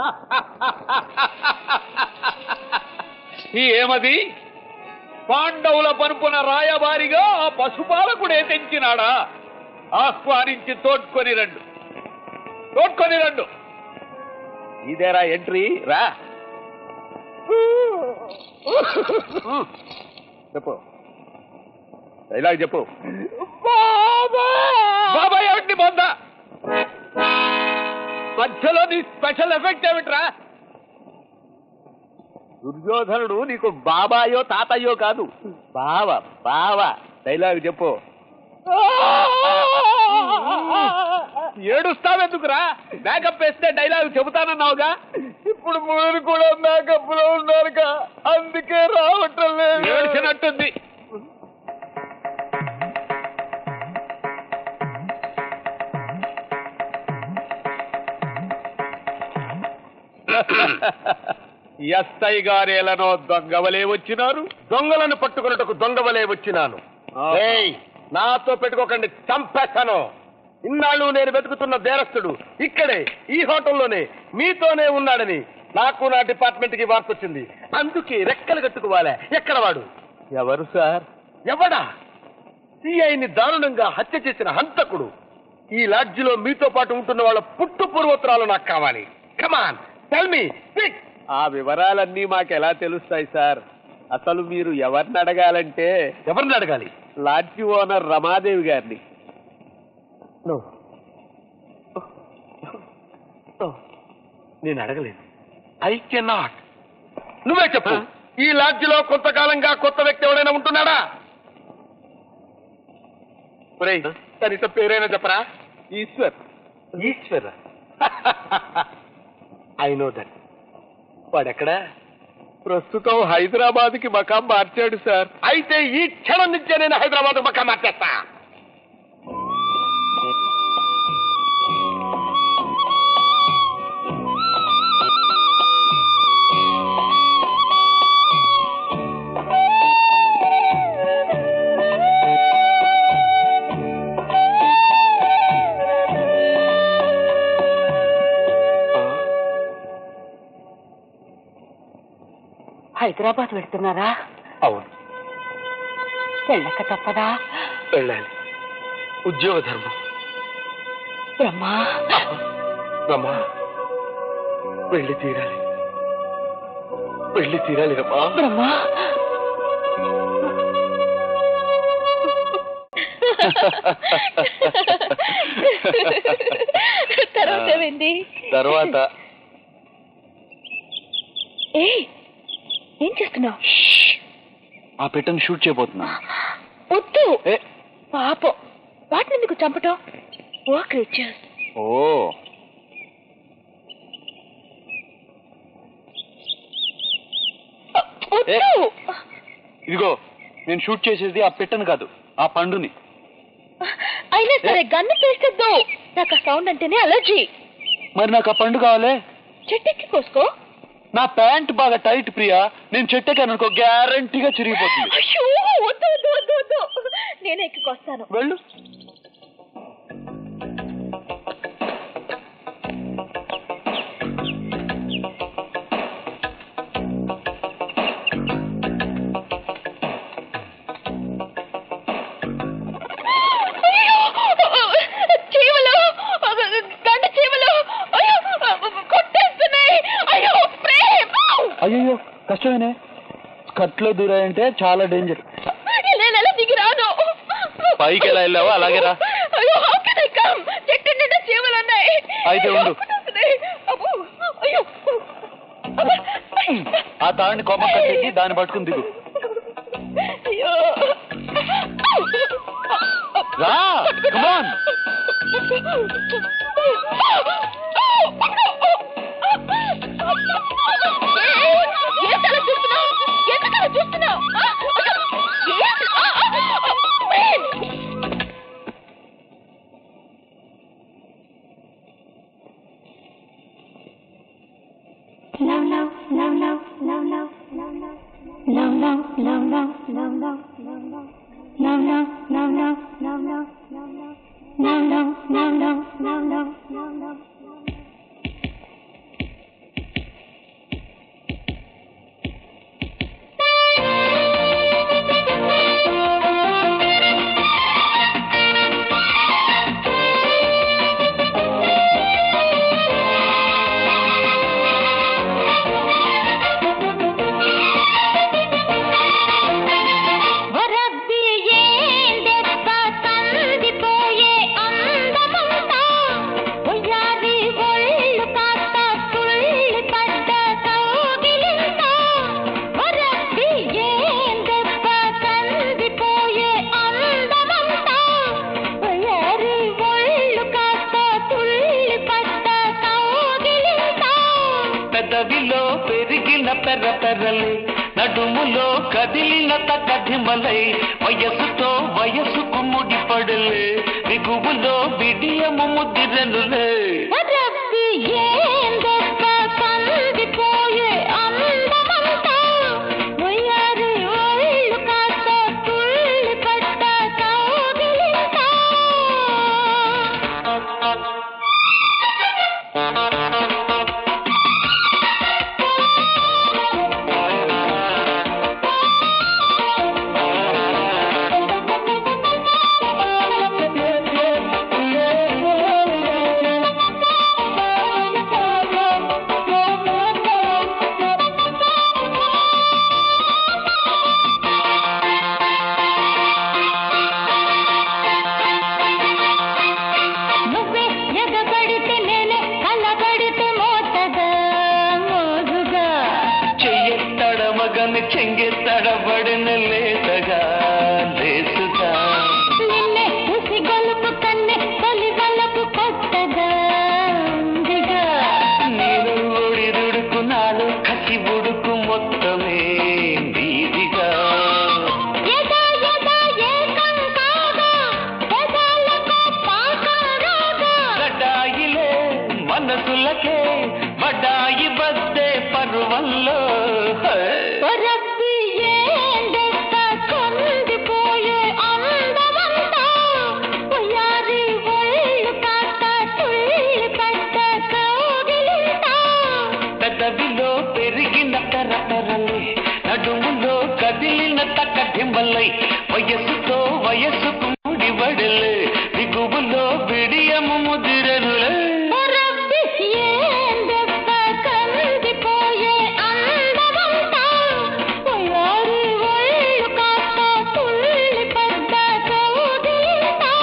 ఈ ఏమది పాండవుల పనుపున రాయబారిగా ఆ పశుపాలకుడే తెంచినాడా ఆహ్వానించి తోడ్కొని రండు తోడ్కొని రండు ఇదేరా ఎంట్రీ రా చెప్పు డైలాగ్ చెప్పు బాబా ఏమిటి బొంద మధ్యలో నీ స్పెషల్ ఎఫెక్ట్ ఏమిట్రా దుర్యోధనుడు నీకు బాబాయో తాతయ్యో కాదు బావ బావ డైలాగ్ చెప్పు ఏడుస్తావెందుకురా మేకప్ వేస్తే డైలాగ్ చెబుతానన్నావుగా ఇప్పుడు మీరు కూడా మేకప్ లో ఉన్నారుగా అందుకే రావటం లేదు ఏడ్చినట్టుంది ఎస్ఐ గారేలనో దొంగవలే వచ్చినారు దొంగలను పట్టుకున్నట్టుకు దొంగవలే వచ్చినాను ఆహా. ఏయ్, నాతో పెట్టుకోకండి చంపేస్తాను ఇన్నాళ్ళు నేను వెతుకుతున్న దేరస్తుడు ఇక్కడే ఈ హోటల్లోనే మీతోనే ఉన్నాడని నాకు నా డిపార్ట్మెంట్ కి వార్త వచ్చింది అందుకే రెక్కలు కట్టుకోవాలే ఎక్కడ వాడు ఎవరు సార్ ఎవడా సిఐని దారుణంగా హత్య చేసిన హంతకుడు ఈ లాడ్జిలో మీతో పాటు ఉంటున్న వాళ్ళ పుట్టు పూర్వోత్తరాలు నాకు కావాలి కమాన్ టెల్ మీ స్పీక్ ఆ వివరాలన్నీ మాకెలా తెలుస్తాయి సార్ అసలు మీరు ఎవరిని అడగాలంటే ఎవరిని అడగాలి లాడ్జి ఓనర్ రమాదేవి గారిని No. No. నేను అడగలేదు ఐ కెనాట్ నువ్వే చెప్పు Huh? ఈ లాడ్జిలో కొంతకాలంగా కొత్త వ్యక్తి ఎవడైనా ఉంటున్నాడా ఒరేయ్, కనీసం పేరైనా చెప్పరా Eshwar Eshwara I know that వాడెక్కడా ప్రస్తుతం హైదరాబాద్ కి మకాం మార్చాడు సార్ అయితే ఈ క్షణం నుంచే నేను హైదరాబాద్ పక్క మార్చేస్తా హైదరాబాద్ వెళ్తున్నారా అవును వెళ్ళక తప్పదా వెళ్ళాలి ఉద్యోగ ధర్మం బ్రహ్మా రమ్మా వెళ్ళి తీరాలి వెళ్ళి తీరాలి రమ్మా బ్రహ్మా తర్వాత ఏమైంది తర్వాత ఏ ఏం చేస్తున్నావు ఆ పెట్టను షూట్ చేయబోతున్నా వద్దు ఏ పాపం వాటిని ఎందుకు చంపటం ఓ క్రియేచర్స్ ఓ వద్దు ఇదిగో నేను షూట్ చేసేది ఆ పెట్టను కాదు ఆ పండుని అయినా సరే గన్ను పేల్చొద్దు నాకు ఆ సౌండ్ అంటేనే అలర్జీ మరి నాకు ఆ పండు కావాలే చెట్టెక్కి కోసుకో నా ప్యాంట్ బాగా టైట్ ప్రియా నేను చెట్టెక్కాను అనుకో గ్యారంటీగా చిరిగిపోతుంది అయ్యో వద్దు వద్దు వద్దు వద్దు నేనే ఎక్కికొస్తాను వెళ్ళు అయ్యో చీమలు గంట చీమలు అయ్యో కొట్టేస్తున్నాయి అయ్యో ప్రేమ్ అయ్యో కష్టమేనే స్కర్ట్లో దూరాయంటే చాలా డేంజర్ నేను ఎలా దిగి రాను పైకి ఎలా వెళ్ళావో అలాగే రా. అయ్యో how can I come? చెట్టు నిండా చీమలు ఉన్నాయి అయితే ఉండు. కొట్టేస్తున్నాయి. అబ్బో, అయ్యో అబ్బా. ఆ తాడిని కొమ్మ కట్టేసి దాన్ని పట్టుకుని దిగు అయ్యో రా కమాన్ ఏంటలా చూస్తున్నావు ఎందుకలా చూస్తున్నావు ఏంటి? ఆ, ఆ, ఆ, Prem. No, no, no, no, no, no, no, no. No, no, no, no, no, no, no, no. No, no, no, no, no, no, no, no. No, no, no, no, no, no, no, no. తరతరలే నడుములో కదిలిన తకధిమలై వయసుతో వయసుకు ముడిపడలే బిగువులో బిడియము ముద్దిరనులే రబ్బి ఏం గొప్ప కందిపోయే అందమంతా ఉయ్యారి ఒళ్ళు కాస్త తుళ్ళి పడ్డ కౌగిలింతా నువ్వే ఎగబడితే నేనే కలబడితే మోతగా మోదుగా చెయ్యెత్తడమగని చెంగెత్తడబడిన లేతగా లేసుగా నిన్నే ఉసి గొలుపు కన్నె తొలి వలపు కొత్తగా ఉందిగా నేను ఒడిదుడుకు నాలో కసి బుడుకు మొత్తమే నీదిగా ఎదా ఎదా ఏకం కాగా పెదాలకు పాకం రాగా గడ్డాయిలే మనసులకే బడ్డాయి బద్దే పరువల్లో ఓ రబ్బి ఏం దెబ్బ కొందిపోయే అందమంతా ఉయ్యారి ఒళ్ళు కాస్త తుళ్ళి పడ్డ కౌగిలింతా పెదవిలో పెరిగిన తరతరలే నడుములో కదిలిన తక్కటింబలై వయస్సుతో వయస్సుకు ముడివడలే దిగువులో బిడియము ముదిరనులే ఓ రబ్బి ఏం దెబ్బ కందిపోయే అందమంతా ఉయ్యారి ఒళ్ళు కాస్త తుళ్ళి పడ్డ కౌగిలింతా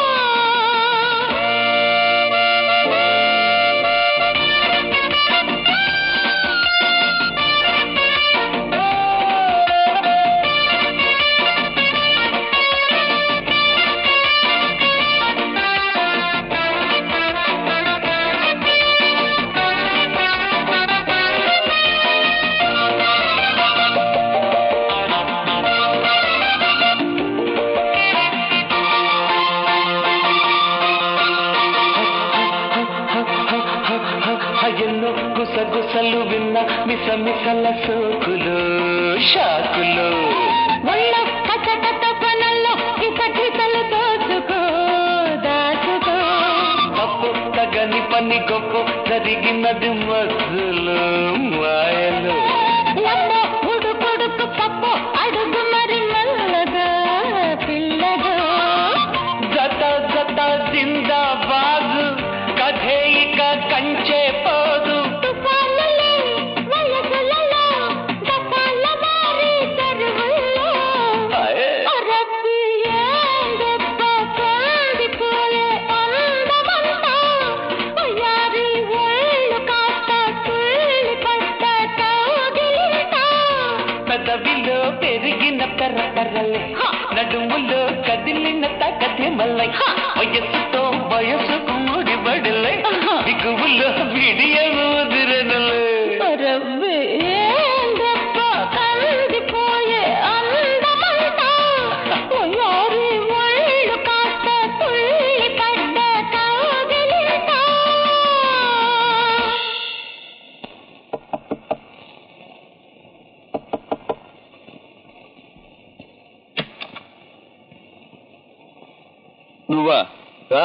ఎన్నో గుసగుసలు విన్న మిసమిసల సోకులు షాకులు ఒళ్ళో కచకత పనుల్లో ఇసకిసలు దోచుకో దాచుకో తప్పు తగని పని గొప్ప జరిగినది మధ్యలో మాయలు లబ్బో ఉడుకుడుకు పప్పు అడుగు మరి మెల్లగా పిల్లగా జత జత జిందాబాద్ కథే ఇక కంచే పోదు తుఫానులే వయసులలో దఫాల మారి దరువుల్లో అరబ్బి ఏం దెబ్బ కందిపోయే అందమంతా ఉయ్యారి ఒళ్ళు కాస్త తుళ్ళి పడ్డ కౌగిలింతా పెదవిలో పెరిగిన పెరపెరలే నడుములో కదిలిన తగతిమలై వయస్సుతో వయసుకు ముడిబడలే దిగువులో విడియము వదిరనులే రవ్వి ఏం దెబ్బ కందిపోయే అందమంతా ఉయ్యారి ఒళ్ళు కాస్త తుళ్ళి పడ్డ కౌగిలింతా నువ్వా రా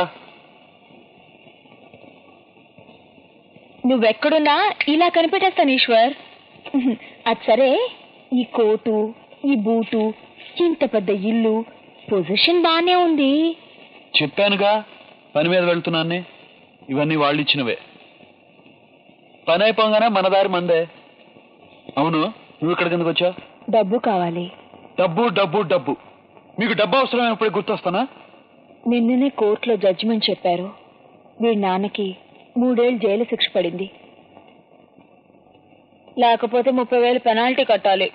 నువ్వెక్కడున్నా ఇలా కనిపెట్టేస్తాను ఈశ్వర్ అది సరే ఈ కోటు ఈ బూటు ఇంత పెద్ద ఇల్లు పొజిషన్ బానే ఉంది చెప్పానుగా పని మీద వెళ్తున్నాన్ని ఇవన్నీ వాళ్ళు ఇచ్చినవే పని అయిపోగానే మన దారి మందే అవును నువ్వు ఇక్కడ కిందకు వచ్చా డబ్బు కావాలి డబ్బు డబ్బు డబ్బు మీకు డబ్బు అవసరమైనప్పుడే గుర్తొస్తానా నిన్ననే కోర్టులో జడ్జిమెంట్ చెప్పారు వీడి నాన్నకి మూడేళ్ళు జైలు శిక్ష పడింది లేకపోతే ముప్పై వేలు పెనాల్టీ కట్టాలి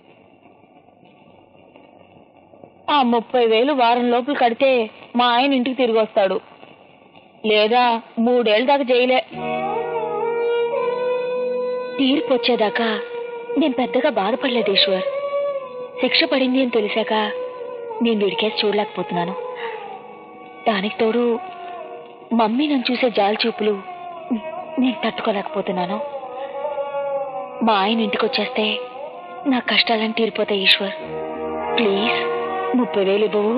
ఆ ముప్పై వేలు వారం లోపల కడితే మా ఆయన ఇంటికి తిరిగి వస్తాడు లేదా మూడేళ్ళ దాకా జైలే తీర్పు వచ్చేదాకా నేను పెద్దగా బాధపడలేదు ఈశ్వర్ శిక్ష పడింది అని తెలిసాక నేను వీడికేసి చూడలేకపోతున్నాను దానికి తోడు మమ్మీ నన్ను చూసే జాలి చూపులు నేను తట్టుకోలేకపోతున్నాను మా ఆయన ఇంటికి వచ్చేస్తే నా కష్టాలని తీరిపోతాయి ఈశ్వర్ ప్లీజ్ ముప్పై వేలు ఇవ్వవు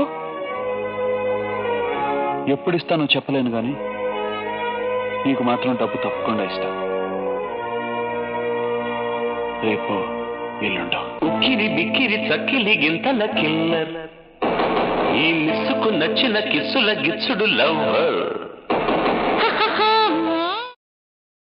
ఎప్పుడు ఇస్తానో చెప్పలేను కానీ నీకు మాత్రం డబ్బు తప్పకుండా ఇస్తా రేపు ఎల్లుండో ఉక్కిరి బిక్కిరి చక్కిలి గింతల కిల్లర్ ఈ మిస్సుకు నచ్చిన కిస్సుల గిచ్చుడు లవ్వర్